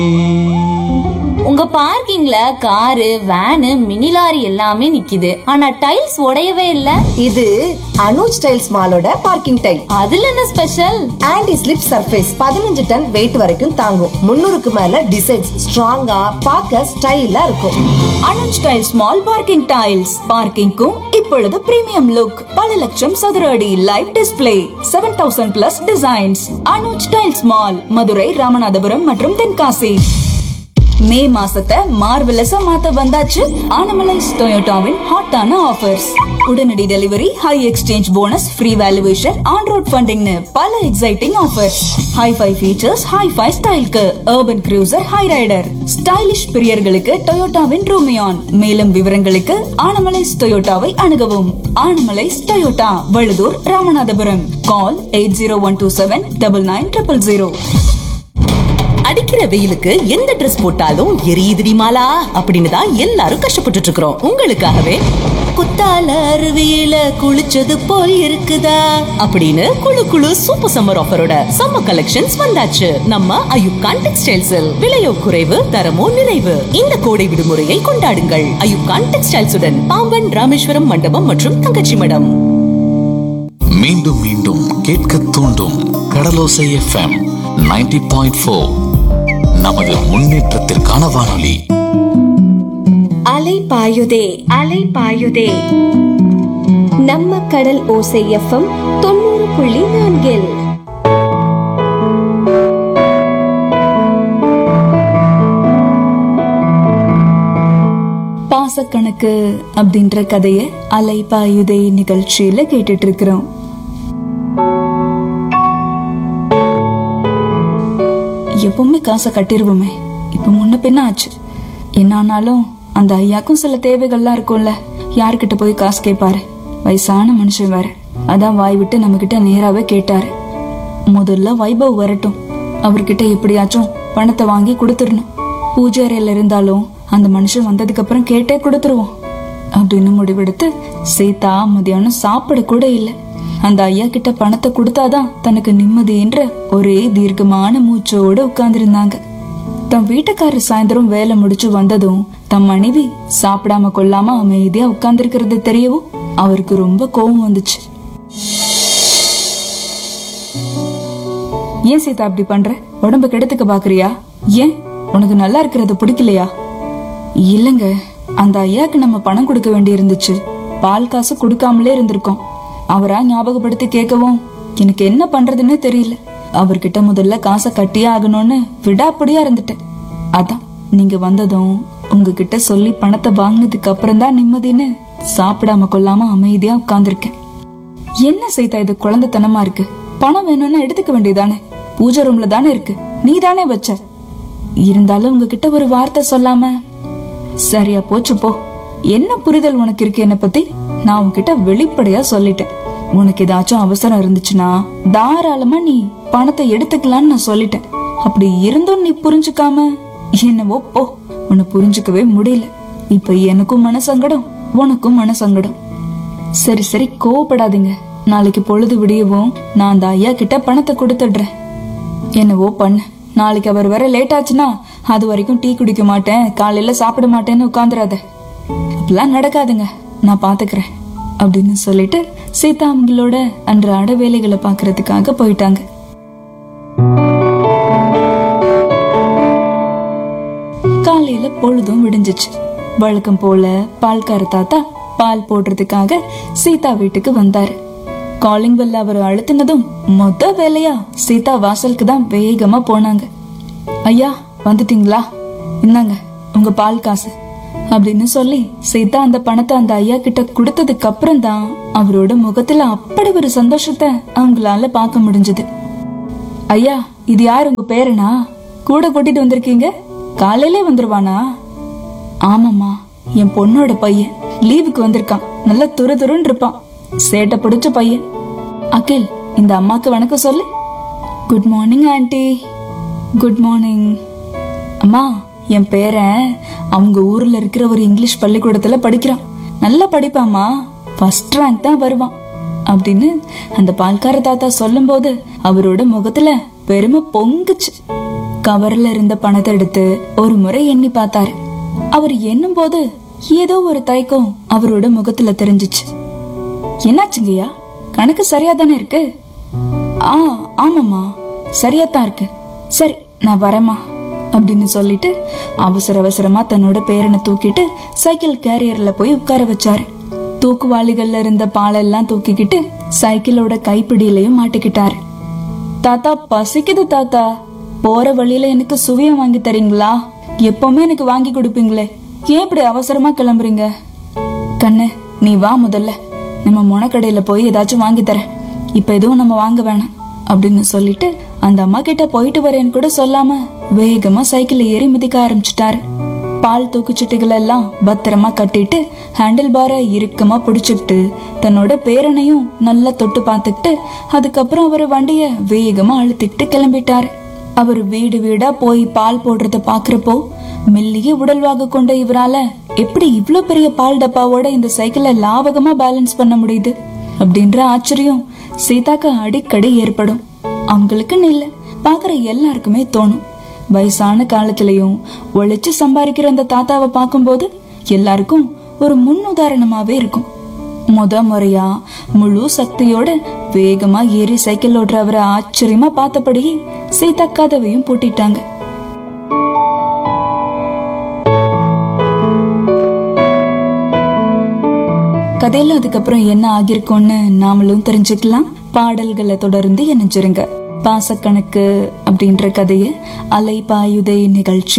உங்க பார்க்கிங்ல car van mini lorry எல்லாமே நிக்குது ஆனா டைல்ஸ் உடையவே இல்ல இது அனுஜ் டைல்ஸ் மாலோட பார்க்கிங் டைல் அதுல என்ன ஸ்பெஷல் ஆன்டி ஸ்லிப் சர்ஃபேஸ் பதினஞ்சு டன் வெயிட் வரைக்கும் தாங்கும் முன்னூறுக்கு மேல டிசைன்ஸ் ஸ்ட்ராங்கா பார்க்க ஸ்டைலா இருக்கும் Anuj tiles mall parking tiles பார்க்கிங்க்கும் இப்பொழுது பிரீமியம் லுக் பல லட்சம் சதுர அடி live display seven thousand plus designs Anuj tiles mall Madurai Ramanathapuram மற்றும் தென்காசி மே மாசத்தை மார்வெலஸா மாத்த வந்தாச்சு ஆனமலைஸ் டொயோட்டாவின் ஹாட்டான ஆஃபர்ஸ் உடனடி delivery high exchange bonus free valuation on road ஃபண்டிங்னு பல exciting offers hi fi features hi fi ஸ்டைல்க்கு urban cruiser Hyryder stylish பிரியர்களுக்கு டொயோட்டாவின் ரூமியான் மேலும் விவரங்களுக்கு ஆனமலைஸ் டொயோட்டாவை அணுகவும் Anamallais Toyota Vazhudhur Ramanathapuram call eight zero one two seven double nine triple zero அடிக்கிற வெயிலுக்கு எந்த Dress போட்டாலும் எரியுதுடி மாலா அப்படின்னு தான் எல்லாரும் கஷ்டப்பட்டுட்டு இருக்கிறோம் உங்களுக்காகவே குத்தால அருவியில குளிச்சது போல் இருக்குதா அப்படின்னு குளு குளு சூப்பர் சம்மர் ஆஃபரோட சம்மர் கலெக்ஷன்ஸ் வந்தாச்சு நம்ம அயுப்கான் டெக்ஸ்டைல்ஸில் விலையோ குறைவு தரமோ நிறைவு இந்த கோடை விடுமுறையை கொண்டாடுங்கள் அயுப்கான் டெக்ஸ்டைல்ஸுடன் பாம்பன் ராமேஸ்வரம் மண்டபம் மற்றும் தங்கச்சி மடம் மீண்டும் மீண்டும் கேட்க தூண்டும் கடலோசை எஃப்எம் 90.4 பாயிண்ட் நமது முன்னேற்றத்திற்கான வானொலி அலை பாயுதே அலை பாயுதே நம்ம கடல் ஓசை எஃப்எம் தொண்ணூறு புள்ளி நான்கில் பாசக்கணக்கு அப்படின்ற கதைய அலைபாயுதே நிகழ்ச்சியில கேட்டுட்டு இருக்கிறோம் எப்பவுமே காசை கட்டிருவோமே இப்ப முன்ன பின்ன ஆச்சு என்ன ஆனாலும் அந்த ஐயாக்கும் சில தேவைகள்லாம் இருக்கும்ல யார்கிட்ட போய் காசு கேட்பாரு வயசான மனுஷன் வேற அதான் வாய் விட்டு நம்ம கிட்ட நேராவே கேட்டாரு முதல்ல வைபவ் வரட்டும் அவர்கிட்ட எப்படியாச்சும் பணத்தை வாங்கி கொடுத்துடணும் பூஜை அறையில இருந்தாலும் அந்த மனுஷன் வந்ததுக்கு அப்புறம் கேட்டே கொடுத்துருவோம் அப்படின்னு முடிவெடுத்து சீதா மதியானம் சாப்பிட கூட இல்லை அந்த ஐயா கிட்ட பணத்தை கொடுத்தாதான் தனக்கு நிம்மதின்ற ஒரே தீர்க்கமான மூச்சோட உட்கார்ந்திருந்தாங்க தன் வீட்டுக்காரர் சாயந்தரம் வேலை முடிச்சு வந்ததும் தன் மனைவி சாப்பிடாம கொள்ளாம அமைதியா உட்கார்ந்திருக்கிறது தெரியவும் அவருக்கு ரொம்ப கோபம் வந்துச்சு ஏன் சீதா அப்படி பண்ற உடம்ப கெடுத்துக்க பாக்குறியா ஏன் உனக்கு நல்லா இருக்கிறது பிடிக்கலையா இல்லங்க அந்த ஐயாக்கு நம்ம பணம் கொடுக்க வேண்டி இருந்துச்சு பால் காசு கொடுக்காமலே இருந்திருக்கோம் அவரா ஞாபகப்படுத்தி கேட்கவும் எனக்கு என்ன பண்றதுன்னே தெரியல அவர்கிட்ட முதல்ல காசை கட்டியே ஆகணும்னு விடாப்படியா இருந்துட்டேன் அதான் நீங்க வந்ததும் உங்ககிட்ட சொல்லி பணத்தை வாங்கினதுக்கு அப்புறம் தான் நிம்மதின்னு சாப்பிடாம கொள்ளாம அமைதியா உட்கார்ந்திருக்கேன் என்ன சீதா இது குழந்தைத்தனமா இருக்கு பணம் வேணும்னா எடுத்துக்க வேண்டியதானே பூஜை ரூம்ல தானே இருக்கு நீ தானே வச்ச இருந்தாலும் உங்ககிட்ட ஒரு வார்த்தை சொல்லாம சரியா போச்சு போ என்ன புரிதல் உனக்கு இருக்கு என்ன பத்தி நான் உன்கிட்ட வெளிப்படையா சொல்லிட்டேன் உனக்கு ஏதாச்சும் அவசரம் இருந்துச்சுன்னா தாராளமா நீ பணத்தை எடுத்துக்கலாம்னு நான் சொல்லிட்டேன் அப்படி இருந்தும் நீ புரிஞ்சுக்காம என்னவோ போ உன்னை புரிஞ்சுக்கவே முடியல இப்ப எனக்கும் மனசங்கடம் உனக்கும் மனசங்கடம் சரி சரி கோவப்படாதீங்க நாளைக்கு பொழுது விடியவும் நான் அந்த ஐயா கிட்ட பணத்தை கொடுத்துடுறேன் என்னவோ பண்ணு நாளைக்கு அவர் வர லேட் ஆச்சுன்னா அது வரைக்கும் டீ குடிக்க மாட்டேன் காலையில சாப்பிட மாட்டேன்னு உட்காந்துராத அப்படிலாம் நடக்காதுங்க நான் பாத்துக்கிறேன் அப்படின்னு சொல்லிட்டு சீதா அவங்களோட அன்றாட வேலைகளை பாக்குறதுக்காக போயிட்டாங்க காலையில பொழுதும் விடிஞ்சிச்சு வழக்கம் போல பால்கார தாத்தா பால் போடுறதுக்காக சீதா வீட்டுக்கு வந்தாரு காலிங் பெல் அவர் அழுத்தினதும் மொத வேலையா சீதா வாசலுக்கு தான் வேகமா போனாங்க ஐயா வந்துட்டீங்களா இந்தாங்க உங்க பால் காசு அப்படின்னு சொல்லி சீதா அந்த பணத்தை அந்த ஐயா கிட்ட கொடுத்ததுக்கு அப்புறம் தான் அவரோட முகத்துல அப்படி ஒரு சந்தோஷத்தை அவங்களால பார்க்க முடிஞ்சது ஐயா இது யார் உங்க பேரனா கூட கூட்டிட்டு வந்திருக்கீங்க காலையிலே வந்துருவானா ஆமாம்மா என் பொண்ணோட பையன் லீவுக்கு வந்திருக்கான் நல்லா துரு துருன்னு இருப்பான் சேட்டை பிடிச்ச பையன் அகில் இந்த அம்மாக்கு வணக்கம் சொல்லு good morning aunty good morning அம்மா என் பேரன் அவங்க ஊர்ல இருக்கிற ஒரு இங்கிலீஷ் பள்ளிக்கூடத்துல படிக்கிறான் நல்லா படிப்பாம்மா ஃபர்ஸ்ட் ரேங்க் தான் வருவான் அப்படின்னு அந்த பால்கார தாத்தா சொல்லும்போது அவரோட முகத்துல பெருமை பொங்குச்சு கவர்ல இருந்த பணத்தை எடுத்து ஒரு முறை எண்ணி பார்த்தாரு அவர் எண்ணும் போது ஏதோ ஒரு தயக்கம் அவரோட முகத்துல தெரிஞ்சுச்சு என்னாச்சுங்கய்யா கணக்கு சரியா தானே இருக்கு ஆ ஆமாம்மா சரியா தான் இருக்கு சரி நான் வரேம்மா அப்படின்னு சொல்லிட்டு அவசர அவசரமா தன்னோட பேரனை தூக்கிட்டு சைக்கிள் கேரியர்ல போய் உட்கார வச்சாரு தூக்குவாளிகள்ல இருந்த பாலெல்லாம் தூக்கிக்கிட்டு சைக்கிளோட கைப்பிடியிலையும் மாட்டிக்கிட்டாரு தாத்தா பசிக்குது தாத்தா போற வழியில எனக்கு சுவையம் வாங்கி தரீங்களா எப்பவுமே எனக்கு வாங்கி கொடுப்பீங்களே ஏன் இப்படி அவசரமா கிளம்புறீங்க கண்ணு நீ வா முதல்ல நம்ம முனக்கடையில போய் ஏதாச்சும் வாங்கி தரேன் இப்ப எதுவும் நம்ம வாங்க வேணாம் அப்படின்னு சொல்லிட்டு அந்த அம்மா கிட்ட போயிட்டு வரேன்னு கூட சொல்லாம வேகமா சைக்கிள் ஏறி மிதிக்க ஆரம்பிச்சிட்டாரு பால் தூக்குச்சீட்டுகள் எல்லாம் பத்திரமா கட்டிட்டு ஹேண்டில் பாரை இறுக்கமா பிடிச்சுக்கிட்டு தன்னோட பேரனையும் நல்லா தொட்டு பார்த்துக்கிட்டு அதுக்கப்புறம் அவர் வண்டிய வேகமா அழுத்திக்கிட்டு கிளம்பிட்டாரு அவர் வீடு வீடா போய் பால் போடுறத பாக்குறப்போ மெல்லிய உடல்வாக கொண்ட இவரால எப்படி இவ்ளோ பெரிய பால் டப்பாவோட இந்த சைக்கிளை லாவகமா பேலன்ஸ் பண்ண முடியுது அப்படின்ற ஆச்சரியம் சீதாக்கு அடிக்கடி ஏற்படும் அவங்களுக்குன்னு இல்ல பாக்குற எல்லாருக்குமே தோணும் வயசான காலத்திலயும் உழைச்சு சம்பாதிக்கிற அந்த தாத்தாவை பார்க்கும்போது எல்லாருக்கும் ஒரு முன் உதாரணமாவே இருக்கும் முத முறையா முழு சக்தியோட வேகமா ஏறி சைக்கிள் ஓட்டுற அவரை ஆச்சரியமா பார்த்தபடி சீதா கதவையும் பூட்டிட்டாங்க கதையில அதுக்கப்புறம் என்ன ஆகிருக்கும்னு நாமளும் தெரிஞ்சுக்கலாம் பாடல்களை தொடர்ந்து இணைஞ்சிருங்க பாசக்கணக்கு அப்படின்ற கதையை அலை பாயுதை நிகழ்ச்சி